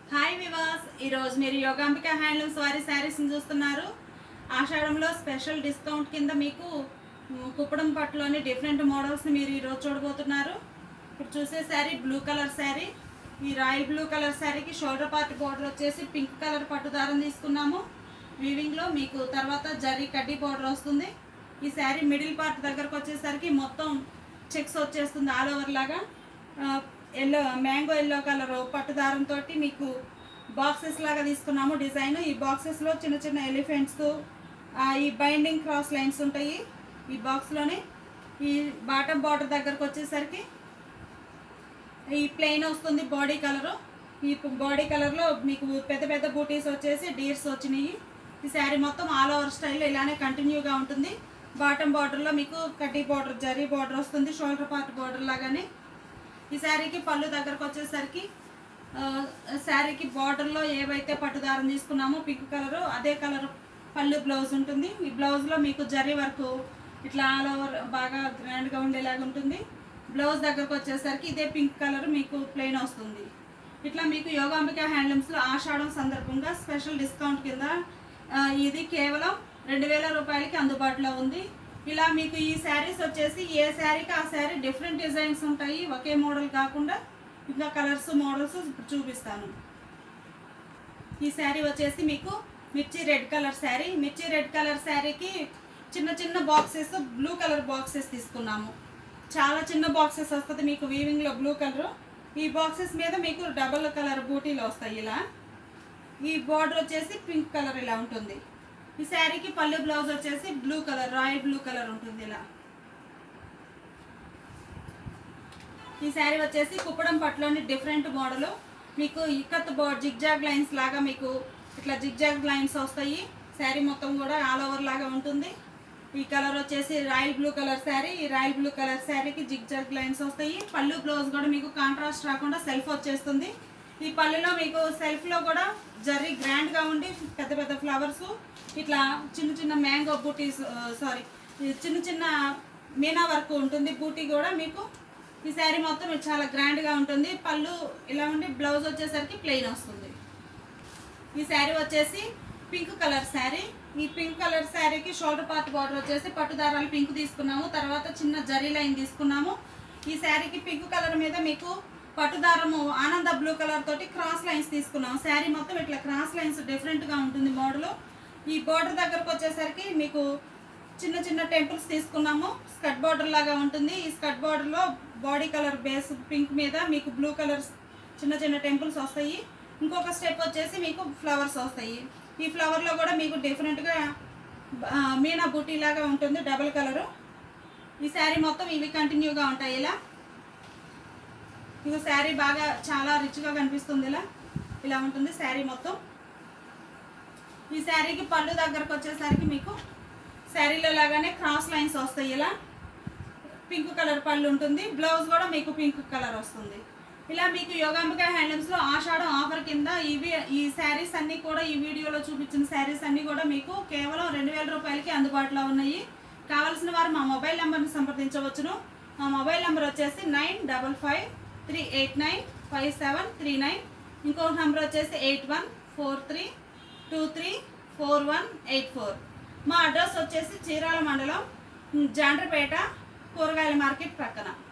hi వివాస్ ఈరోజు మీరు Yogambika handlooms వారి శారీస్ని చూస్తున్నారు ఆషాఢంలో స్పెషల్ డిస్కౌంట్ కింద మీకు మ్, కుప్పడం పట్టులోని డిఫరెంట్ మోడల్స్ని మీరు ఈరోజు చూడబోతున్నారు ఇప్పుడు చూసే శారీ బ్లూ కలర్ శారీ ఈ రాయల్ బ్లూ కలర్ శారీకి షోల్డర్ పార్ట్ బోర్డర్ వచ్చేసి పింక్ కలర్ పట్టు దారం తీసుకున్నాము వీవింగ్లో మీకు తర్వాత జరీ కడ్డీ బోర్డర్ వస్తుంది ఈ శారీ మిడిల్ పార్ట్ దగ్గరకు వచ్చేసరికి మొత్తం చెక్స్ వచ్చేస్తుంది ఆల్ ఓవర్ లాగా ఎల్లో మ్యాంగో ఎల్లో కలర్ పట్టు దారంతో మీకు బాక్సెస్ లాగా తీసుకున్నాము డిజైన్ ఈ బాక్సెస్లో చిన్న చిన్న ఎలిఫెంట్స్ ఈ బైండింగ్ క్రాస్ లైన్స్ ఉంటాయి ఈ బాక్స్లోనే ఈ బాటమ్ బార్డర్ దగ్గరకు వచ్చేసరికి ఈ ప్లెయిన్ వస్తుంది బాడీ కలరు ఈ బాడీ కలర్లో మీకు పెద్ద పెద్ద బూటీస్ వచ్చేసి డీర్స్ వచ్చినాయి ఈ శారీ మొత్తం ఆల్ ఓవర్ స్టైల్లో ఇలానే కంటిన్యూగా ఉంటుంది బాటమ్ బార్డర్లో మీకు కడ్డీ బార్డర్ జరీ బార్డర్ వస్తుంది షోల్డర్ పార్ట్ బార్డర్ లాగానే ఈ శారీకి పళ్ళు దగ్గరకు వచ్చేసరికి ఆ, శారీకి బార్డర్లో ఏవైతే పట్టుదారం తీసుకున్నామో పింక్ కలర్ అదే కలర్ పళ్ళు బ్లౌజ్ ఉంటుంది ఈ బ్లౌజ్లో మీకు జరీ వరకు ఇట్లా ఆల్ ఓవర్ బాగా గ్రాండ్గా ఉండేలాగా ఉంటుంది బ్లౌజ్ దగ్గరకు వచ్చేసరికి ఇదే పింక్ కలర్ మీకు ప్లెయిన్ వస్తుంది ఇట్లా మీకు యోగాంబిక హ్యాండ్లూమ్స్లో ఆషాఢం సందర్భంగా స్పెషల్ డిస్కౌంట్ కింద ఆ, ఇది కేవలం రెండు వేల రూపాయలకి అందుబాటులో ఉంది ఇలా మీకు ఈ శారీస్ వచ్చేసి ఏ శారీకి ఆ శారీ డిఫరెంట్ డిజైన్స్ ఉంటాయి ఒకే మోడల్ కాకుండా ఇంకా కలర్స్ మోడల్స్ ఇప్పుడు చూపిస్తాను ఈ శారీ వచ్చేసి మీకు మిర్చి రెడ్ కలర్ శారీ మిర్చి రెడ్ కలర్ శారీకి చిన్న చిన్న బాక్సెస్ బ్లూ కలర్ బాక్సెస్ తీసుకున్నాము చాలా చిన్న బాక్సెస్ వస్తుంది మీకు వీవింగ్లో బ్లూ కలర్ ఈ బాక్సెస్ మీద మీకు డబల్ కలర్ బూటీలు వస్తాయి ఇలా ఈ బార్డర్ వచ్చేసి పింక్ కలర్ ఇలా ఉంటుంది ఈ శారీకి పళ్ళు బ్లౌజ్ వచ్చేసి blue colour royal blue colour ఉంటుంది ఇలా ఈ శారీ వచ్చేసి కుప్పడం పట్టులోని డిఫరెంట్ మోడల్ మీకు ఇక్కత్ బోర్డ్ జిగ్జాగ్ లైన్స్ లాగా మీకు ఇట్లా జిగ్జాగ్ లైన్స్ వస్తాయి శారీ మొత్తం కూడా ఆల్ ఓవర్ లాగా ఉంటుంది ఈ కలర్ వచ్చేసి రాయల్ బ్లూ కలర్ శారీ ఈ రాయల్ బ్లూ కలర్ శారీకి జిగ్జాగ్ లైన్స్ వస్తాయి పళ్ళు బ్లౌజ్ కూడా మీకు కాంట్రాస్ట్ రాకుండా సెల్ఫ్ వచ్చేస్తుంది ఈ పళ్ళులో మీకు సెల్ఫ్లో కూడా జర్రీ గ్రాండ్గా ఉండి పెద్ద పెద్ద ఫ్లవర్స్ ఇట్లా చిన్న చిన్న మ్యాంగో బూటీస్ సారీ చిన్న చిన్న మీనా వర్క్ ఉంటుంది బూటీ కూడా మీకు ఈ శారీ మొత్తం చాలా గ్రాండ్గా ఉంటుంది పళ్ళు ఇలా ఉండి బ్లౌజ్ వచ్చేసరికి ప్లెయిన్ వస్తుంది ఈ శారీ వచ్చేసి పింక్ కలర్ శారీ ఈ పింక్ కలర్ శారీకి షోల్డర్ పార్ట్ బార్డర్ వచ్చేసి పట్టు దారాలు పింక్ తీసుకున్నాము తర్వాత చిన్న జరీ లైన్ తీసుకున్నాము ఈ శారీకి పింక్ కలర్ మీద మీకు పట్టు దారము ఆనంద బ్లూ కలర్ తోటి క్రాస్ లైన్స్ తీసుకున్నాము శారీ మొత్తం ఇట్లా క్రాస్ లైన్స్ డిఫరెంట్గా ఉంటుంది మోడల్ ఈ బార్డర్ దగ్గరకు వచ్చేసరికి మీకు చిన్న చిన్న టెంపుల్స్ తీసుకున్నాము స్కర్ట్ బార్డర్ లాగా ఉంటుంది ఈ స్కర్ట్ బార్డర్లో బాడీ కలర్ బేస్ పింక్ మీద మీకు బ్లూ కలర్స్ చిన్న చిన్న టెంపుల్స్ వస్తాయి ఇంకొక స్టెప్ వచ్చేసి మీకు ఫ్లవర్స్ వస్తాయి ఈ ఫ్లవర్లో కూడా మీకు డిఫరెంట్గా ఆ, మీనా బూటీ లాగా ఉంటుంది డబల్ కలరు ఈ శారీ మొత్తం ఇవి కంటిన్యూగా ఉంటాయి ఇలా ఇది శారీ బాగా చాలా రిచ్గా కనిపిస్తుంది ఇలా ఇలా ఉంటుంది శారీ మొత్తం ఈ శారీకి పళ్ళు దగ్గరకు వచ్చేసరికి మీకు శారీలో లాగానే క్రాస్ లైన్స్ వస్తాయి ఇలా పింక్ కలర్ పళ్ళు ఉంటుంది బ్లౌజ్ కూడా మీకు పింక్ కలర్ వస్తుంది ఇలా మీకు యోగాంబిక హ్యాండ్లూమ్స్లో ఆషాఢం ఆఫర్ కింద ఇవి ఈ శారీస్ అన్నీ కూడా ఈ వీడియోలో చూపించిన శారీస్ అన్నీ కూడా మీకు కేవలం రెండు వేల రూపాయలకి అందుబాటులో ఉన్నాయి కావాల్సిన వారు మా మొబైల్ నెంబర్ని సంప్రదించవచ్చును మా మొబైల్ నెంబర్ వచ్చేసి nine double five three eight nine five seven three nine ఇంకొక నెంబర్ వచ్చేసి eight one four three two three four one eight four మా అడ్రస్ వచ్చేసి చీరాల మండలం జాండ్రపేట కూరగాయల మార్కెట్ ప్రక్కన